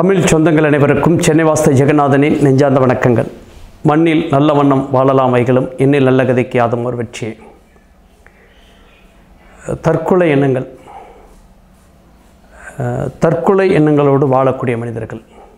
தமிழ் சொந்தங்கள் அனைவருக்கும் சென்னை வாஸ்த ஜெகநாதனின் நெஞ்சார்ந்த வணக்கங்கள் மண்ணில் நல்ல வண்ணம் வாழலாம் வைகளும் எண்ணில் நல்ல கதைக்கு யாதும் ஒரு வெற்றியே தற்கொலை எண்ணங்கள் அஹ், தற்கொலை எண்ணங்களோடு வாழக்கூடிய மனிதர்கள்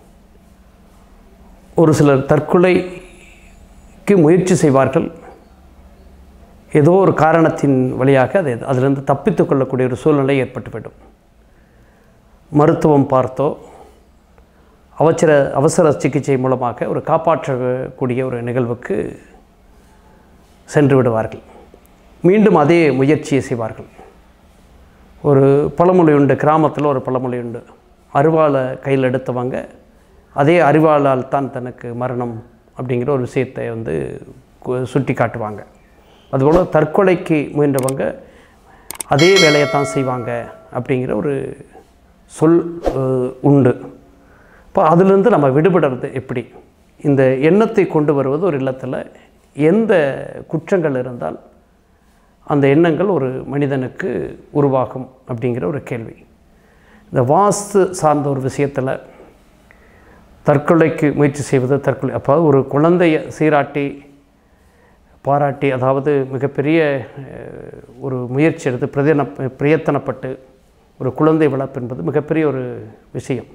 ஒரு சிலர் தற்கொலைக்கு முயற்சி செய்வார்கள் ஏதோ ஒரு காரணத்தின் வழியாக அது அதிலிருந்து தப்பித்துக் கொள்ளக்கூடிய ஒரு சூழ்நிலை ஏற்பட்டுவிடும் மருத்துவம் பார்த்தோ அவசர அவசர சிகிச்சை மூலமாக ஒரு காப்பாற்றக்கூடிய ஒரு நிகழ்வுக்கு சென்று விடுவார்கள் மீண்டும் அதே முயற்சியை செய்வார்கள் ஒரு பழமொழி உண்டு கிராமத்தில் ஒரு பழமொழி உண்டு அருவாளை கையில் எடுத்தவங்க அதே அரிவாளால் தான் தனக்கு மரணம் அப்படிங்கிற ஒரு விஷயத்தை வந்து கு- சுட்டி காட்டுவாங்க அதுபோல் தற்கொலைக்கு முயன்றவங்க அதே வேலையை தான் செய்வாங்க அப்படிங்கிற ஒரு சொல் அஹ், உண்டு இப்போ அதிலிருந்து நம்ம விடுபடுறது எப்படி இந்த எண்ணத்தை கொண்டு வருவது ஒரு இல்லத்தில் எந்த குற்றங்கள் இருந்தால் அந்த எண்ணங்கள் ஒரு மனிதனுக்கு உருவாகும் அப்படிங்கிற ஒரு கேள்வி இந்த வாஸ்து சார்ந்த ஒரு விஷயத்தில் தற்கொலைக்கு முயற்சி செய்வது தற்கொலை அப்போ ஒரு குழந்தையை சீராட்டி பாராட்டி அதாவது மிகப்பெரிய அஹ், ஒரு முயற்சி எடுத்து பிரயன பிரயத்தனப்பட்டு ஒரு குழந்தை வளர்ப்பு என்பது மிகப்பெரிய ஒரு விஷயம்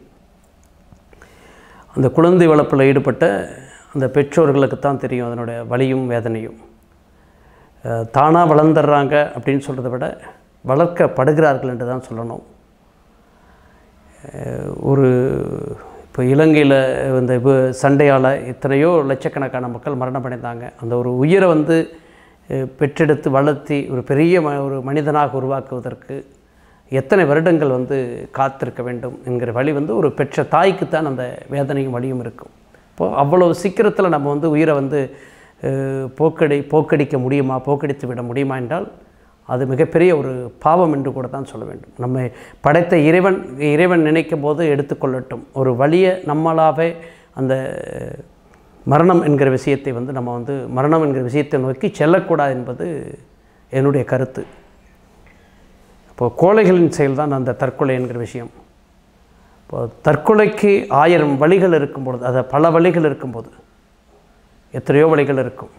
அந்த குழந்தை வளர்ப்பில் ஈடுபட்ட அந்த பெற்றோர்களுக்கு தான் தெரியும் அதனுடைய வலியும் வேதனையும் தானாக வளர்ந்துடுறாங்க அப்படின்னு சொல்கிறத விட வளர்க்கப்படுகிறார்கள் என்று தான் சொல்லணும் அஹ் ஒரு இப்போ இலங்கையில் இந்த இது சண்டையால் எத்தனையோ லட்சக்கணக்கான மக்கள் மரணமடைந்தாங்க அந்த ஒரு உயிரை வந்து அஹ், பெற்றெடுத்து வளர்த்தி ஒரு பெரிய ம ஒரு மனிதனாக உருவாக்குவதற்கு எத்தனை வருடங்கள் வந்து காத்திருக்க வேண்டும் என்கிற வழி வந்து ஒரு பெற்ற தாய்க்குத்தான் அந்த வேதனையும் வழியும் இருக்கும் இப்போது அவ்வளவு சீக்கிரத்தில் நம்ம வந்து உயிரை வந்து அஹ், போக்கடி போக்கடிக்க முடியுமா போக்கடித்து விட முடியுமா என்றால் அது மிகப்பெரிய ஒரு பாவம் என்று கூட தான் சொல்ல வேண்டும் நம்மை படைத்த இறைவன் இறைவன் நினைக்கும் போது எடுத்துக்கொள்ளட்டும் ஒரு வழியை நம்மளாவே அந்த மரணம் என்கிற விஷயத்தை வந்து நம்ம வந்து மரணம் என்கிற விஷயத்தை நோக்கி செல்லக்கூடாது என்பது என்னுடைய கருத்து இப்போ கோழைகளின் செயல்தான் அந்த தற்கொலை என்கிற விஷயம் இப்போ தற்கொலைக்கு ஆயிரம் வழிகள் இருக்கும்பொழுது அது பல வழிகள் இருக்கும்போது எத்தனையோ வழிகள் இருக்கும்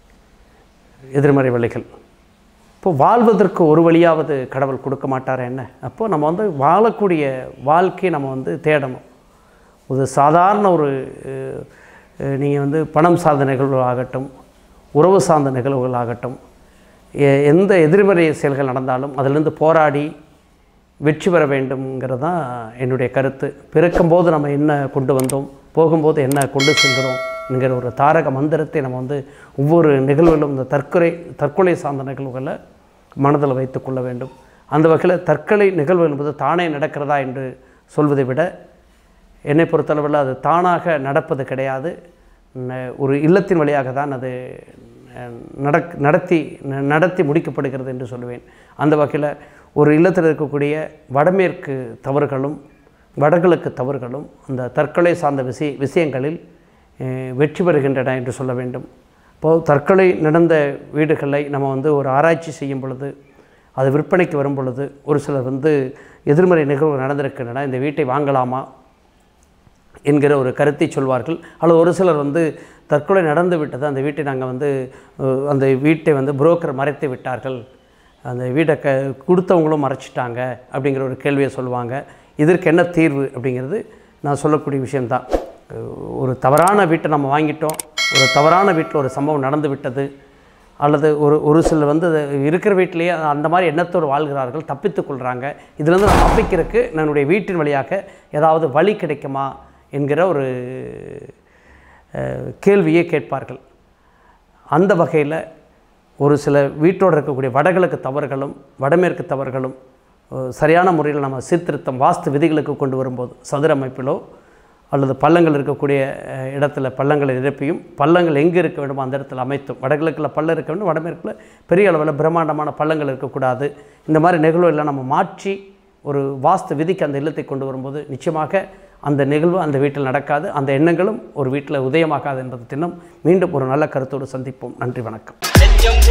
எதிர்மறை வழிகள் இப்போ வாழ்வதற்கு ஒரு வழியாவது கடவுள் கொடுக்க மாட்டாரா என்ன அப்போது நம்ம வந்து வாழக்கூடிய வாழ்க்கையை நம்ம வந்து தேடணும் ஒரு சாதாரண ஒரு நீங்கள் வந்து பணம் சார்ந்த நிகழ்வுகள் ஆகட்டும் உறவு சார்ந்த நிகழ்வுகள் ஆகட்டும் எ- எந்த எதிர்மறை செயல்கள் நடந்தாலும் அதிலிருந்து போராடி வெற்றி பெற வேண்டும்ங்கிறது தான் என்னுடைய கருத்து பிறக்கும்போது நம்ம என்ன கொண்டு வந்தோம் போகும்போது என்ன கொண்டு செல்கிறோம் என்கிற ஒரு தாரக மந்திரத்தை நம்ம வந்து ஒவ்வொரு நிகழ்வுகளும் இந்த தற்கொலை தற்கொலை சார்ந்த நிகழ்வுகளை மனதில் வைத்து கொள்ள வேண்டும் அந்த வகையில் தற்கொலை நிகழ்வு என்பது தானே நடக்கிறதா என்று சொல்வதை விட என்னை பொறுத்தளவில் அது தானாக நடப்பது கிடையாது ந- ஒரு இல்லத்தின் வழியாக தான் அது அஹ், நடக் நடத்தி ந- நடத்தி முடிக்கப்படுகிறது என்று சொல்லுவேன் அந்த வகையில் ஒரு இல்லத்தில் இருக்கக்கூடிய வடமேற்கு தவறுகளும் வடகிழக்கு தவறுகளும் அந்த தற்கொலை சார்ந்த விஷய விஷயங்களில் அஹ், வெற்றி பெறுகின்றன என்று சொல்ல வேண்டும் இப்போது தற்கொலை நடந்த வீடுகளை நம்ம வந்து ஒரு ஆராய்ச்சி செய்யும் பொழுது அது விற்பனைக்கு வரும் பொழுது ஒரு சிலர் வந்து எதிர்மறை நிகழ்வு நடந்திருக்கின்றன இந்த வீட்டை வாங்கலாமா என்கிற ஒரு கருத்தை சொல்வார்கள் அல்லது ஒரு சிலர் வந்து தற்கொலை நடந்து விட்டது அந்த வீட்டை நாங்கள் வந்து அஹ், அந்த வீட்டை வந்து புரோக்கர் மறைத்து விட்டார்கள் அந்த வீட்டை க கொடுத்தவங்களும் மறைச்சிட்டாங்க அப்படிங்கிற ஒரு கேள்வியை சொல்லுவாங்க இதற்கு என்ன தீர்வு அப்படிங்கிறது நான் சொல்லக்கூடிய விஷயம்தான் அஹ், ஒரு தவறான வீட்டை நம்ம வாங்கிட்டோம் ஒரு தவறான வீட்டில் ஒரு சம்பவம் நடந்து விட்டது அல்லது ஒரு ஒரு சிலர் வந்து அது இருக்கிற வீட்டிலேயே அந்த மாதிரி எண்ணத்தோடு வாழ்கிறார்கள் தப்பித்துக் கொள்கிறாங்க இதுலேருந்து நான் தப்பிக்கிறதுக்கு என்னுடைய வீட்டின் வழியாக ஏதாவது வழி கிடைக்குமா என்கிற ஒரு அஹ், கேள்வியை கேட்பார்கள் அந்த வகையில் ஒரு சில வீட்டோடு இருக்கக்கூடிய வடகிழக்கு தவறுகளும் வடமேற்கு தவறுகளும் அஹ், சரியான முறையில் நம்ம சீர்திருத்தம் வாஸ்து விதிகளுக்கு கொண்டு வரும்போது சதுர அமைப்பிலோ அல்லது பள்ளங்கள் இருக்கக்கூடிய அஹ், இடத்துல பள்ளங்களை நிரப்பியும் பள்ளங்கள் எங்கே இருக்க வேண்டுமோ அந்த இடத்துல அமைத்தும் வடகிழக்கில் பள்ளம் இருக்க வேண்டும் வடமேற்கில் பெரிய அளவில் பிரம்மாண்டமான பள்ளங்கள் இருக்கக்கூடாது இந்த மாதிரி நிகழ்வுகளை நம்ம மாற்றி ஒரு வாஸ்து விதிக்கு அந்த இல்லத்தை கொண்டு வரும்போது நிச்சயமாக அந்த நிகழ்வு அந்த வீட்டில் நடக்காது அந்த எண்ணங்களும் ஒரு வீட்டில் உதயமாகாது என்பது தினம் மீண்டும் ஒரு நல்ல கருத்தோடு சந்திப்போம் நன்றி வணக்கம் நெஞ்சம்